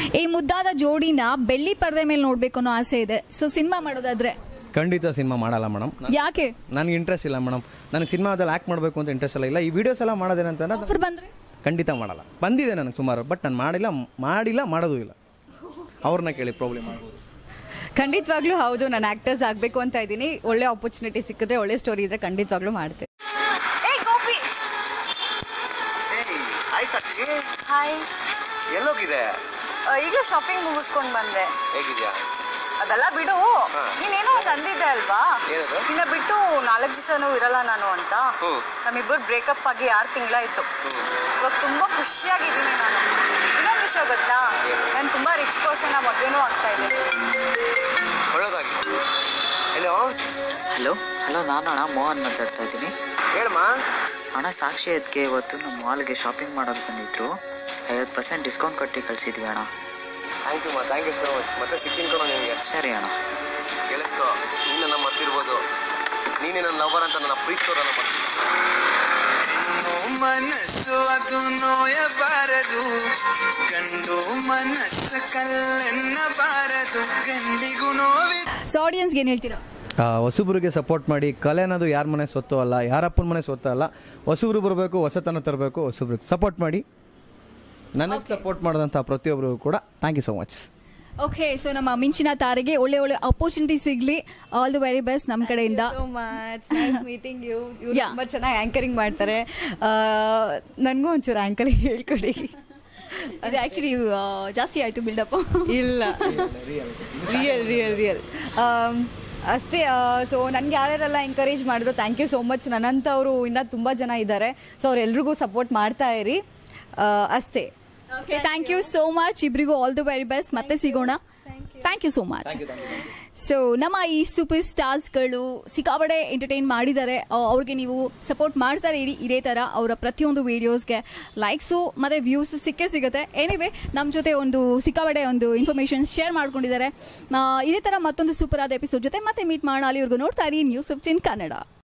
ಈ ಮುದ್ದಾದ ಜೋಡಿನ ಬೆಳ್ಳಿ ಪರದೆ ಮೇಲೆ ನೋಡ್ಬೇಕು ಅನ್ನೋ ಆಸೆ ಇದೆ ಸೊ ಸಿನಿಮಾ ಮಾಡೋದಾದ್ರೆ ಖಂಡಿತ ಸಿನಿಮಾ ಮಾಡಲ್ಲ ಮೇಡಮ್ ಯಾಕೆ ನನಗೆ ಇಂಟ್ರೆಸ್ಟ್ ಇಲ್ಲ ಮೇಡಮ್ ನನಗೆ ಸಿನಿಮಾದಲ್ಲಿ ಆ್ಯಕ್ಟ್ ಮಾಡಬೇಕು ಅಂತ ಇಂಟ್ರೆಸ್ಟ್ ಇಲ್ಲ ಇಲ್ಲ ಈ ವಿಡಿಯೋಸ್ ಎಲ್ಲ ಮಾಡೋದೇನಂತ ಆಫರ್ ಬಂದ್ರೆ ಖಂಡಿತ ಮಾಡಲ್ಲ ಬಂದಿದೆ ನನಗೆ ಸುಮಾರು ಬಟ್ ನಾನು ಮಾಡಿಲ್ಲ ಮಾಡಿಲ್ಲ ಮಾಡೋದು ಇಲ್ಲ ಅವ್ರನ್ನ ಕೇಳಿ ಪ್ರಾಬ್ಲಮ್ ಮಾಡ್ಬೋದು ಖಂಡಿತವಾಗ್ಲೂ ಹೌದು ನಾನು ಆಕ್ಟರ್ಸ್ ಆಗಬೇಕು ಅಂತ ಇದ್ದೀನಿ ಒಳ್ಳೆ ಆಪರ್ಚುನಿಟಿ ಸಿಕ್ಕಿದ್ರೆ ಒಳ್ಳೆ ಸ್ಟೋರಿ ಇದ್ರೆ ಖಂಡಿತವಾಗ್ಲೂ ಮಾಡ್ತೆ ಹಾಯ್ ಸಾಕ್ಷಿ ಹಾಯ್ ಎಲ್ಲೋಗಿದೆ ಈಗಲೂ ಶಾಪಿಂಗ್ ಮುಗಿಸ್ಕೊಂಡು ಬಂದೆ ಹೇಗಿದ್ಯಾ ಅದೆಲ್ಲ ಬಿಡು ನೀನೇನೋ ಒಂದು ಅಂದಿದ್ದೆ ಅಲ್ವಾ ಏನದು? ನಿನ್ನ ಬಿಟ್ಟು ನಾಲ್ಕು ದಿವಸನೂ ಇರಲ್ಲ ನಾನು ಅಂತ ಹ್ಮ್. ನಮ್ಮಿಬ್ಬರು ಬ್ರೇಕಪ್ ಆಗಿ ಆರು ತಿಂಗಳಾಯ್ತು ಇವಾಗ ತುಂಬಾ ಖುಷಿಯಾಗಿದ್ದೀನಿ ನಾನು ಇನ್ನೊಂದು ವಿಷಯ ಗೊತ್ತಾ ನಾನು ತುಂಬಾ ರಿಚ್ ಪರ್ಸನ್ ಮದುವೆನೂ ಆಗ್ತಾ ಇದ್ದೀನಿ ಒಳ್ಳೇದಾಗಿ ಹಲೋ ಹಲೋ ಹಲೋ ನಾನು ಅಣ್ಣ ಮೋಹನ್ ಮಾತಾಡ್ತಾ ಇದ್ದೀನಿ ಹೇಳಮ್ಮ ಅಣ್ಣ ಸಾಕ್ಷಿ ಅದಕ್ಕೆ ಇವತ್ತು ನಮ್ಮ ಮಾಲ್ಗೆ ಶಾಪಿಂಗ್ ಮಾಡೋದು ಬಂದಿದ್ರು ಐವತ್ತು ಪರ್ಸೆಂಟ್ ಡಿಸ್ಕೌಂಟ್ ಕೊಟ್ಟು ಕಳಿಸಿದ್ವಿ ಅಣ್ಣ ಥ್ಯಾಂಕ್ ಯು ಮಾ ಥ್ಯಾಂಕ್ ಯು ಸೋ ಮಚ್ ಮತ್ತೆ ಸಿಕ್ಕಿನ ಕಣೋ ನಿನಗೆ ಸರಿ ಅಣ್ಣ ಕೇಳಿಸ್ಕೊ ನೀನು ನನ್ನ ಮರ್ತಿರ್ಬೋದು ನೀನೇ ನನ್ನ ಲವರ್ ಅಂತ ನನ್ನ ಪ್ರೀತಿಸೋರನ್ನ ಮನಸ್ಸು ಅದು ನೋಯಬಾರದು ಗಂಡು ಮನಸ್ಸ ಕಲ್ಲೆನ್ನಬಾರದು ಗಂಡಿಗೂ ನೋವಿ ಸೊ ಆಡಿಯನ್ಸ್ಗೆ ಏನು ಹೇಳ್ತೀರಾ ಹೊಸಬ್ರಿಗೆ ಸಪೋರ್ಟ್ ಮಾಡಿ ಕಲೆ ಅನ್ನೋದು ಯಾರ ಮನೆ ಸ್ವತ್ತು ಅಲ್ಲ ಯಾರಪ್ಪನ ಮನೆ ಸ್ವತ್ತು ಅಲ್ಲ ಹೊಸಬ್ರು ಬರಬೇಕು ಹೊಸತನ ತರಬೇಕು ಹೊಸಬ್ರಿಗೆ ಸಪೋರ್ಟ್ ಮಾಡಿ ನನಗೆ ಸಪೋರ್ಟ್ ಮಾಡಿದಂಥ ಪ್ರತಿಯೊಬ್ಬರಿಗೂ ಕೂಡ thank you so much okay so ನಮ್ಮ ಮಿಂಚಿನ ತಾರೆಗೆ ಒಳ್ಳೆ ಒಳ್ಳೆ ಅಪರ್ಚುನಿಟಿ ಸಿಗ್ಲಿ ಆಲ್ ದಿ ವೆರಿ ಬೆಸ್ಟ್ ನಮ್ಮ ಕಡೆಯಿಂದ so much nice meeting you ಇವ್ರು Yeah. ತುಂಬ ಚೆನ್ನಾಗಿ ಆಂಕರಿಂಗ್ ಮಾಡ್ತಾರೆ ನನಗೂ ಒಂಚೂರು ಆಂಕರಿಂಗ್ ಹೇಳ್ಕೊಡಿ ಅದು ಆಕ್ಚುಲಿ ಜಾಸ್ತಿ ಆಯ್ತು ಬಿಲ್ಡಪ್ ಇಲ್ಲ ರಿಯಲ್ ರಿಯಲ್ ರಿಯಲ್ ಅಷ್ಟೇ ಸೊ ನನಗೆ ಯಾರ್ಯಾರೆಲ್ಲ ಎಂಕರೇಜ್ ಮಾಡಿದ್ರು ಥ್ಯಾಂಕ್ ಯು ಸೋ ಮಚ್ ನನ್ನಂಥವ್ರು ಇನ್ನೂ ತುಂಬ ಜನ ಇದ್ದಾರೆ ಸೊ ಅವ್ರೆಲ್ರಿಗೂ ಸಪೋರ್ಟ್ ಮಾಡ್ತಾ ಇರಿ ಆ, ಅಷ್ಟೇ okay thank you so much ಇಬ್ರಿಗೂ ಆಲ್ ದಿ ವೆರಿ ಬೆಸ್ಟ್ ಮತ್ತೆ ಸಿಗೋಣ thank you so much so ನಮ್ಮ ಈ ಸೂಪರ್ ಸ್ಟಾರ್ಸ್ಗಳು ಸಿಕ್ಕಾಪಡೆ ಎಂಟರ್ಟೈನ್ ಮಾಡಿದ್ದಾರೆ ಅ- ಅವ್ರಿಗೆ ನೀವು ಸಪೋರ್ಟ್ ಮಾಡ್ತಾರೆ ಇರಿ ಇದೇ ಥರ ಅವರ ಪ್ರತಿಯೊಂದು ವೀಡಿಯೋಸ್ಗೆ ಲೈಕ್ಸು ಮತ್ತು ವ್ಯೂಸ್ ಸಿಕ್ಕೇ ಸಿಗುತ್ತೆ ಎನಿವೆ ನಮ್ಮ ಜೊತೆ ಒಂದು ಸಿಕ್ಕಾಪಡೆ ಒಂದು ಇನ್ಫಾರ್ಮೇಷನ್ ಶೇರ್ ಮಾಡ್ಕೊಂಡಿದ್ದಾರೆ ಆ, ಇದೇ ಥರ ಮತ್ತೊಂದು ಸೂಪರ್ ಆದ ಎಪಿಸೋಡ್ ಜೊತೆ ಮತ್ತೆ ಮೀಟ್ ಮಾಡೋಣ ಅಲ್ಲಿವರೆಗೂ ನೋಡ್ತಾ ಇರಿ ನ್ಯೂಸ್ ಫಿಫ್ಟೀನ್ ಕನ್ನಡ